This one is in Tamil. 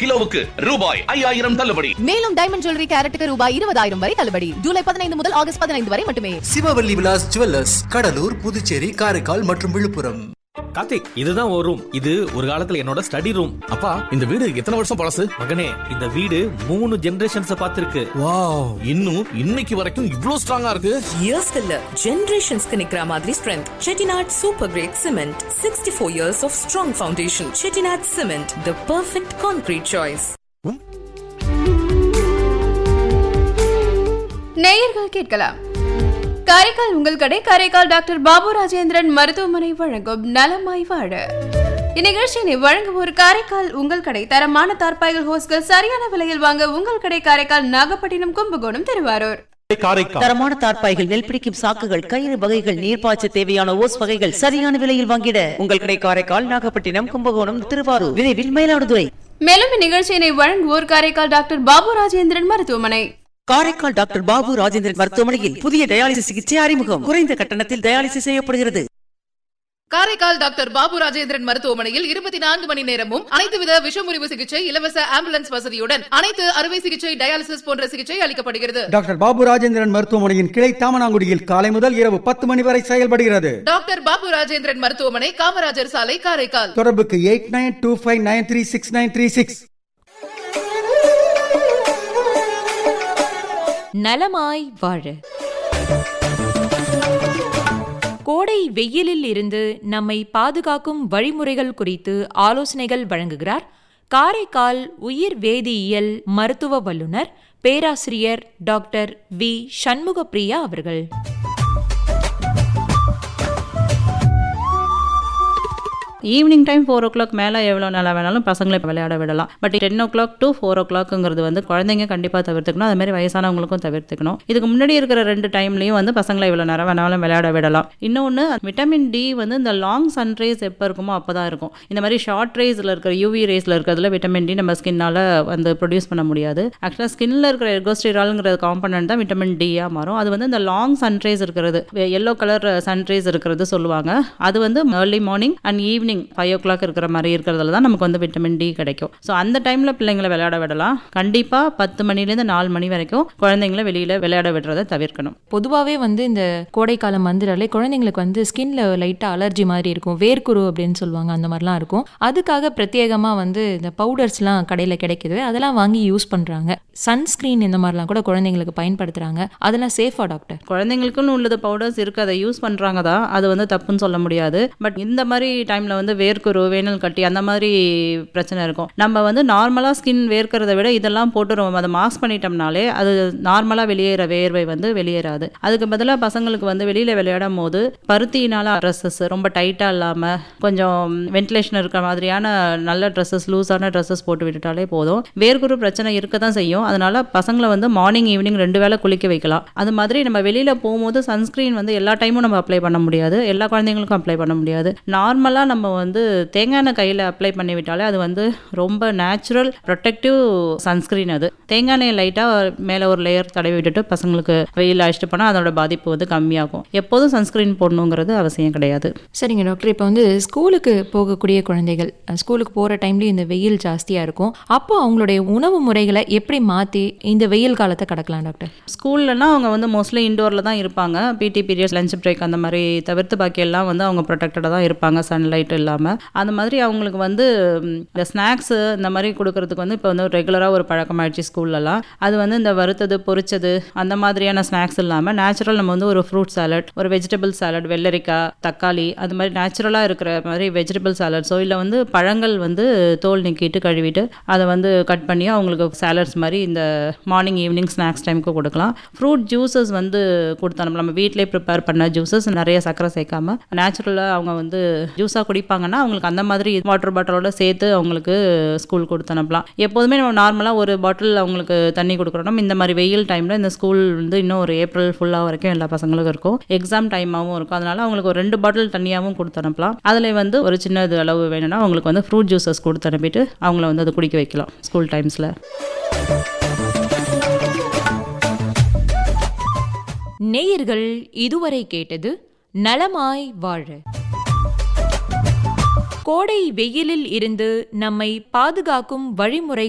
கிலோவுக்கு ரூபாய் ஐயாயிரம் தள்ளுபடி மேலும் டைமண்ட் ஜுவல்லரி கேரட்டுக்கு ரூபாய் இருபதாயிரம் வரை தள்ளுபடி ஜூலை பதினைந்து முதல் ஆகஸ்ட் பதினைந்து வரை மட்டுமே சிவவல்லி விலாஸ் ஜுவல்லர்ஸ் கடலூர் புதுச்சேரி காரைக்கால் மற்றும் விழுப்புரம் கார்த்திக் இதுதான் ஒரு ரூம் இது ஒரு காலத்துல என்னோட ஸ்டடி ரூம் அப்பா இந்த வீடு எத்தனை வருஷம் பழசு மகனே இந்த வீடு மூணு ஜெனரேஷன்ஸ் பார்த்திருக்கு வாவ் இன்னும் இன்னைக்கு வரைக்கும் இவ்ளோ ஸ்ட்ராங்கா இருக்கு இயர்ஸ்க்கு இல்ல ஜெனரேஷன்ஸ்க்கு நிக்கிற மாதிரி strength Chettinad super great cement sixty four years of strong foundation Chettinad cement the perfect concrete choice நேயர்கள் கேட்கலாம் காரைக்கால் உங்கள் கடை காரைக்கால் டாக்டர் பாபு ராஜேந்திரன் மருத்துவமனை வழங்கும் நலமாய் வாழ இந்நிகழ்ச்சியினை வழங்குவோர் காரைக்கால் உங்கள் கடை தரமான தார்பாய்கள் ஹோஸ்கள் சரியான விலையில் வாங்க உங்கள் கடை காரைக்கால் நாகப்பட்டினம் கும்பகோணம் திருவாரூர் தரமான தார்ப்பாய்கள் நெல்பிடிக்கும் சாக்குகள் கயிறு வகைகள் நீர்ப்பாய்ச்ச தேவையான ஓஸ் வகைகள் சரியான விலையில் வாங்கிட உங்கள் கடை காரைக்கால் நாகப்பட்டினம் கும்பகோணம் திருவாரூர் விரைவில் மயிலாடுதுறை மேலும் இந்நிகழ்ச்சியினை வழங்குவோர் காரைக்கால் டாக்டர் பாபு ராஜேந்திரன் மருத்துவமனை காரைக்கால் டாக்டர் பாபு ராஜேந்திரன் மருத்துவமனையில் புதிய டயாலிசிஸ் சிகிச்சை அறிமுகம் குறைந்த கட்டணத்தில் டயாலிசிஸ் செய்யப்படுகிறது காரைக்கால் டாக்டர் பாபு ராஜேந்திரன் மருத்துவமனையில் இருபத்தி நான்கு மணி நேரமும் அனைத்து வித விஷமுறிவு சிகிச்சை இலவச ஆம்புலன்ஸ் வசதியுடன் அனைத்து அறுவை சிகிச்சை டயாலிசிஸ் போன்ற சிகிச்சை அளிக்கப்படுகிறது டாக்டர் பாபு ராஜேந்திரன் மருத்துவமனையின் கிளை தாமனாங்குடியில் காலை முதல் இரவு பத்து மணி வரை செயல்படுகிறது டாக்டர் பாபு ராஜேந்திரன் மருத்துவமனை காமராஜர் சாலை காரைக்கால் தொடர்புக்கு eight nine two five nine three six nine three six நலமாய் வாழ கோடை வெயிலில் இருந்து நம்மை பாதுகாக்கும் வழிமுறைகள் குறித்து ஆலோசனைகள் வழங்குகிறார் காரைக்கால் உயிர் வேதியியல் மருத்துவ வல்லுநர் பேராசிரியர் டாக்டர் வி சண்முகப்பிரியா அவர்கள் evening time four o'clock மேலே எவ்வளோ நல்லா வேணாலும் பசங்களை விளையாட விடலாம் but ten o'clock to four ஓ கிளாக்குங்கிறது வந்து குழந்தைங்க கண்டிப்பாக தவிர்த்துக்கணும் அது மாதிரி வயசானவங்களுக்கும் தவிர்த்துக்கணும் இதுக்கு முன்னாடி இருக்கிற ரெண்டு டைம்லையும் வந்து பசங்களை இவ்வளோ நேரம் வேணாலும் விளையாட விடலாம் இன்னொன்று விட்டமின் டி வந்து இந்த லாங் சன்ரைஸ் எப்போ இருக்குமோ அப்போ தான் இருக்கும் இந்த மாதிரி ஷார்ட் ரேஸில் இருக்கிற யூவி ரேஸில் இருக்கிறதுல விட்டமின் டி நம்ம ஸ்கின்னால் வந்து ப்ரொடியூஸ் பண்ண முடியாது ஆக்சுவலாக ஸ்கின்னில் இருக்கிற எர்கோஸ்டிரால்ங்கிற காம்பனன்ட் தான் விட்டமின் டியாக மாறும் அது வந்து இந்த லாங் சன்ரைஸ் இருக்கிறது எல்லோ கலர் சன்ரைஸ் இருக்கிறது சொல்லுவாங்க அது வந்து early morning and evening five o'clock இருக்கிற மாதிரி இருக்கிறதுல தான் நமக்கு வந்து விட்டமின் டி கிடைக்கும் ஸோ அந்த டைமில் பிள்ளைங்களை விளையாட விடலாம் கண்டிப்பாக பத்து மணிலேருந்து நாலு மணி வரைக்கும் குழந்தைங்களை வெளியில் விளையாட விடுறதை தவிர்க்கணும் பொதுவாகவே வந்து இந்த கோடைக்காலம் வந்துடாலே குழந்தைங்களுக்கு வந்து ஸ்கின்ல லைட்டாக அலர்ஜி மாதிரி இருக்கும் வேர்க்குரு அப்படின்னு சொல்லுவாங்க அந்த மாதிரிலாம் இருக்கும் அதுக்காக பிரத்யேகமாக வந்து இந்த பவுடர்ஸ்லாம் கடையில் கிடைக்குது அதெல்லாம் வாங்கி யூஸ் பண்ணுறாங்க சன்ஸ்க்ரீன் இந்த மாதிரிலாம் கூட குழந்தைங்களுக்கு பயன்படுத்துகிறாங்க அதெல்லாம் சேஃபா டாக்டர் குழந்தைங்களுக்குன்னு உள்ளது பவுடர்ஸ் இருக்குது அதை யூஸ் பண்ணுறாங்க தான் அது வந்து தப்புன்னு சொல்ல முடியாது பட் இந்த மாதிரி டைமில் வந்து வேர்க்குரு வேனல் கட்டி அந்த மாதிரி பிரச்சனை இருக்கும் நம்ம வந்து நார்மலாக ஸ்கின் வேர்க்கிறத விட இதெல்லாம் போட்டு ரொம்ப அதை மாஸ்க் பண்ணிட்டோம்னாலே அது நார்மலாக வெளியேற வேர்வை வந்து வெளியேறாது அதுக்கு பதிலாக பசங்களுக்கு வந்து வெளியில் விளையாடும் போது பருத்தினால ட்ரெஸ்ஸஸ் ரொம்ப டைட்டாக இல்லாமல் கொஞ்சம் வென்டிலேஷன் இருக்கிற மாதிரியான நல்ல ட்ரெஸ்ஸஸ் லூஸான ட்ரெஸ்ஸஸ் போட்டு விட்டுட்டாலே போதும் வேர்க்குரு பிரச்சனை இருக்க தான் செய்யும் அதனால பசங்களை வந்து மார்னிங் ஈவினிங் ரெண்டு வேளை குளிக்க வைக்கலாம் அது மாதிரி நம்ம வெளியில் போகும்போது சன்ஸ்க்ரீன் வந்து எல்லா டைமும் நம்ம அப்ளை பண்ண முடியாது எல்லா குழந்தைங்களுக்கும் அப்ளை பண்ண முடியாது நார்மலாக நம்ம வந்து தேங்காய் எண்ணெய் கையில் அப்ளை பண்ணி விட்டாலே அது வந்து ரொம்ப நேச்சுரல் ப்ரொடெக்டிவ் சன்ஸ்க்ரீன் அது தேங்காய் எண்ணெய் லைட்டாக மேலே ஒரு லேயர் தடவி விட்டுட்டு பசங்களுக்கு வெயில் அழைச்சிட்டு போனால் அதோட பாதிப்பு வந்து கம்மியாகும் எப்போதும் சன்ஸ்க்ரீன் போடணுங்கிறது அவசியம் கிடையாது சரிங்க டாக்டர் இப்போ வந்து ஸ்கூலுக்கு போகக்கூடிய குழந்தைகள் அஹ், ஸ்கூலுக்கு போகிற டைம்லேயும் இந்த வெயில் ஜாஸ்தியாக இருக்கும் அப்போ அவங்களுடைய உணவு முறைகளை எப்படி மாற்றி இந்த வெயில் காலத்தை கடக்கலாம் டாக்டர் ஸ்கூல்லனா அவங்க வந்து மோஸ்ட்லி இண்டோரில் தான் இருப்பாங்க பிடி பீரியட்ஸ் லஞ்ச் பிரேக் அந்த மாதிரி தவிர்த்து பாக்கி எல்லாம் வந்து அவங்க ப்ரொடெக்டடாக தான் இருப்பாங்க சன்லைட் இல்லாமல் அந்த மாதிரி அவங்களுக்கு வந்து ம், இந்த ஸ்நாக்ஸு இந்த மாதிரி கொடுக்கறதுக்கு வந்து இப்போ வந்து ரெகுலராக ஒரு பழக்கமாயிடுச்சு ஸ்கூல்லலாம் அது வந்து இந்த வறுத்தது பொரிச்சது அந்த மாதிரியான ஸ்நாக்ஸ் இல்லாமல் நேச்சுரல் நம்ம வந்து ஒரு ஃப்ரூட் சாலட் ஒரு வெஜிடபிள் சாலட் வெள்ளரிக்காய் தக்காளி அது மாதிரி நேச்சுரலாக இருக்கிற மாதிரி வெஜிடபிள் சாலட்ஸோ இல்லை வந்து பழங்கள் வந்து தோல் நீக்கிட்டு கழுவிட்டு அதை வந்து கட் பண்ணி அவங்களுக்கு சாலட்ஸ் மாதிரி இந்த மார்னிங் ஈவினிங் ஸ்நாக்ஸ் டைமுக்கு கொடுக்கலாம் ஃப்ரூட் ஜூஸஸ் வந்து கொடுத்தா நம்ம நம்ம வீட்டிலே ப்ரிப்பேர் பண்ண ஜூஸஸ் நிறைய சக்கரை சேர்க்காம நேச்சுரலாக அவங்க வந்து ஜூஸாக குடிப்பாங்கன்னா அவங்களுக்கு அந்த மாதிரி வாட்டர் பாட்டிலோட சேர்த்து அவங்களுக்கு ஸ்கூல் கொடுத்து அனுப்பலாம் எப்போதுமே நம்ம நார்மலாக ஒரு பாட்டில் அவங்களுக்கு தண்ணி கொடுக்குறோம் இந்த மாதிரி வெயில் டைமில் இந்த ஸ்கூல் வந்து இன்னும் ஒரு ஏப்ரல் ஃபுல்லாக வரைக்கும் எல்லா பசங்களுக்கும் இருக்கும் எக்ஸாம் டைமாகவும் இருக்கும் அதனால அவங்களுக்கு ஒரு ரெண்டு பாட்டில் தண்ணியாகவும் கொடுத்து அனுப்பலாம் அதில் வந்து ஒரு சின்னது அளவு வேணும்னா அவங்களுக்கு வந்து ஃப்ரூட் ஜூஸஸ் கொடுத்து அனுப்பிட்டு அவங்கள வந்து அதை குடிக்க வைக்கலாம் ஸ்கூல் டைம்ஸில் நேயர்கள் இதுவரை கேட்டது நலமாய் வாழ கோடை வெயிலில் இருந்து நம்மை பாதுகாக்கும் வழிமுறை